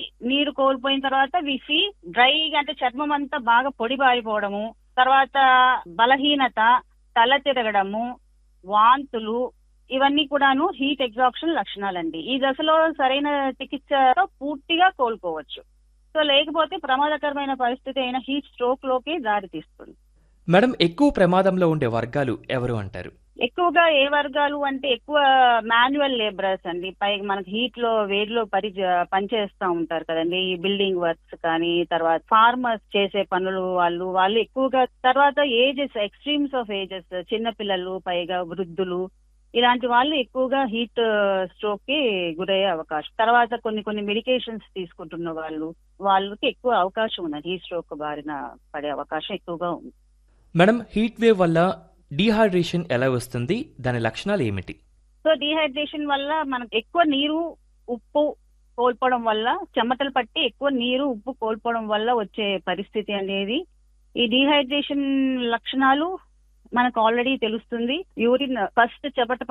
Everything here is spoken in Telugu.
నీరు కోల్పోయిన తర్వాత వి ఫీల్ డ్రై అంటే చర్మం అంతా బాగా పొడిబారిపోవడము తర్వాత బలహీనత తల తిరగడము వాంతులు ఇవన్నీ కూడాను హీట్ ఎగ్జాక్షన్ లక్షణాలండి ఈ దశలో సరైన చికిత్సతో పూర్తిగా కోలుకోవచ్చు సో లేకపోతే ప్రమాదకరమైన పరిస్థితి అయిన హీట్ స్ట్రోక్ లోకి దారి తీస్తుంది మేడం ఎక్కువ ప్రమాదంలో ఉండే వర్గాలు ఎవరు అంటారు ఎక్కువగా ఏ వర్గాలు అంటే ఎక్కువ మాన్యువల్ లేబరర్స్ అండి పైగా మనకి హీట్ లో వేడిలో పని పనిచేస్తూ ఉంటారు కదండి ఈ బిల్డింగ్ వర్క్స్ కానీ తర్వాత ఫార్మర్స్ చేసే పనులు వాళ్ళు వాళ్ళు ఎక్కువగా తర్వాత ఏజెస్ ఎక్స్ట్రీమ్స్ ఆఫ్ ఏజెస్ చిన్న పిల్లలు పైగా వృద్ధులు ఇలాంటి వాళ్ళు ఎక్కువగా హీట్ స్ట్రోక్ కి గురయ్యే అవకాశం తర్వాత కొన్ని కొన్ని మెడికేషన్స్ తీసుకుంటున్న వాళ్ళు వాళ్ళకి ఎక్కువ అవకాశం ఉన్నది హీట్ స్ట్రోక్ బారిన పడే అవకాశం ఎక్కువగా ఉంది మేడం హీట్ వేవ్ వల్ల డీహైడ్రేషన్ ఎలా వస్తుంది దాని లక్షణాలు ఏమిటి సో డీహైడ్రేషన్ వల్ల మనకు ఎక్కువ నీరు ఉప్పు కోల్పోవడం వల్ల చెమటలు పట్టి ఎక్కువ నీరు ఉప్పు కోల్పోవడం వల్ల వచ్చే పరిస్థితి అనేది ఈ డీహైడ్రేషన్ లక్షణాలు మనకు ఆల్రెడీ తెలుస్తుంది యూరిన్ ఫస్ట్ చెమట